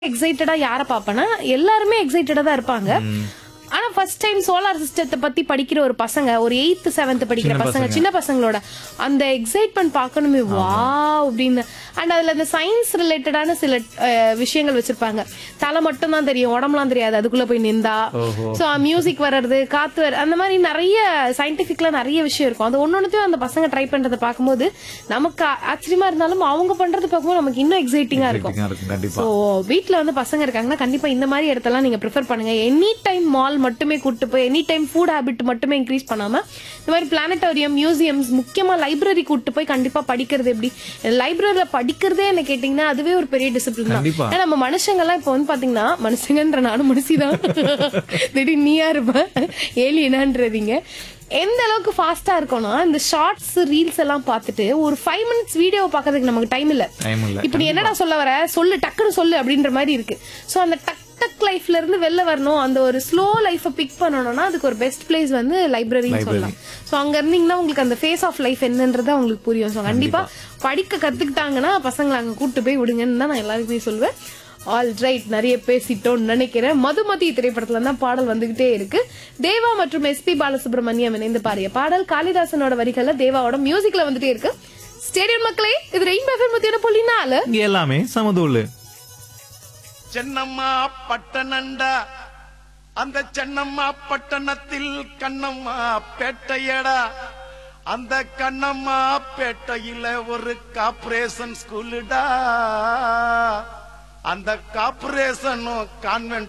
எக்ஸைட்டடா யார பாப்பேன்னா எல்லாருமே எக்ஸைட்டடா தான் இருப்பாங்க ஆனா ஃபர்ஸ்ட் டைம் சோலார் சிஸ்டத்தை பத்தி படிக்கிற ஒரு பசங்க ஒரு எயித்து செவன்த் படிக்கிற சின்ன பசங்க பசங்க. சின்ன பசங்களோட அந்த எக்ஸைட்மெண்ட் பார்க்கணுமே வா அப்படின்னு அண்ட் அதுல இந்த சயின்ஸ் ரிலேட்டடான சில அஹ், விஷயங்கள் வச்சிருப்பாங்க தலை மட்டும் தான் தெரியும் உடம்புலாம் தெரியாது அதுக்குள்ள போய் நின்றா ஓஹோ. ஸோ மியூசிக் வர்றது காத்து வர அந்த மாதிரி நிறைய சயின்டிஃபிக்ல நிறைய விஷயம் இருக்கும் அது ஒன்னொன்னுத்தையும் அந்த பசங்க ட்ரை பண்றதை பார்க்கும்போது நமக்கு ஆ- ஆச்சரியமா இருந்தாலும் அவங்க பண்றது பார்க்கும்போது நமக்கு இன்னும் எக்ஸைட்டிங்கா இருக்கும் Exciting-ஆ இருக்கும் கண்டிப்பா ஸோ வீட்ல வந்து பசங்க இருக்காங்கன்னா கண்டிப்பா இந்த மாதிரி இடத்தெல்லாம் நீங்க ப்ரிஃபர் பண்ணுங்க எனி டைம் மால் மட்டுமே கூட்டு போய் எனி டைம் ஃபுட் ஹேபிட் மட்டுமே இன்க்ரீஸ் பண்ணாம இந்த மாதிரி பிளானட்டோரியம் மியூசியம்ஸ் முக்கியமா லைப்ரரி கூட்டு போய் கண்டிப்பா படிக்கிறது எப்படி லைப்ரரியில படிக்கிறதே என்ன கேட்டீங்கன்னா அதுவே ஒரு பெரிய டிசிப்ளின் தான் கண்டிப்பா. ஏன்னா நம்ம மனுஷங்க எல்லாம் இப்போ வந்து பாத்தீங்கன்னா மனுஷங்கன்ற நானும் மனுஷிதான் திடீர்னு நீயா இருப்ப ஏலியனான்றதீங்க எந்த அளவுக்கு ஃபாஸ்டா இருக்கோம்னா இந்த ஷார்ட்ஸ் ரீல்ஸ் எல்லாம் பார்த்துட்டு ஒரு ஃபைவ் மினிட்ஸ் வீடியோ பார்க்கறதுக்கு நமக்கு டைம் இல்ல டைம் இல்ல இப்ப நீ என்னடா சொல்ல வர சொல்லு டக்குன்னு சொல்லு அப்படின்ற மாதிரி இருக்கு சோ அந்த டக் டக் லைஃப்ல இருந்து வெளில வரணும் அந்த ஒரு ஸ்லோ லைஃப பிக் பண்ணணும்னா அதுக்கு ஒரு பெஸ்ட் பிளேஸ் வந்து லைப்ரரின்னு Library. சொல்லலாம் சோ அங்க இருந்தீங்கன்னா உங்களுக்கு அந்த ஃபேஸ் ஆஃப் லைஃப் என்னன்றது உங்களுக்கு புரியும் சோ கண்டிப்பா படிக்க கத்துக்கிட்டாங்கன்னா பசங்களை அங்க கூட்டு போய் விடுங்கன்னு தான் நான் எல்லாருக்குமே சொல்லுவேன் ஆல் ரைட் நிறைய பேசிட்டோம்னு நினைக்கிறேன் மதுமதி திரைப்படத்துல தான் பாடல் வந்துகிட்டே இருக்கு தேவா மற்றும் எஸ்பி பாலசுப்ரமணியம் இணைந்து பாடிய பாடல் காளிதாசனோட வரிகள்ல தேவாவோட மியூசிக்ல வந்துட்டே இருக்கு ஸ்டேடியம் மக்களே இது ரெயின்போ எஃப்எம் முத்தியான புள்ளி நாலு இங்க எல்லாமே சமதூளு சென்னம்மா பட்டணண்டா அந்த சென்னம்மா பட்டணத்தில் கண்ணம்மா பேட்டையடா அந்த கண்ணம்மா பேட்டையில ஒரு கார்ப்பரேஷன் ஸ்கூலுடா அந்த கார்ப்பரேஷனும் கான்வென்ட்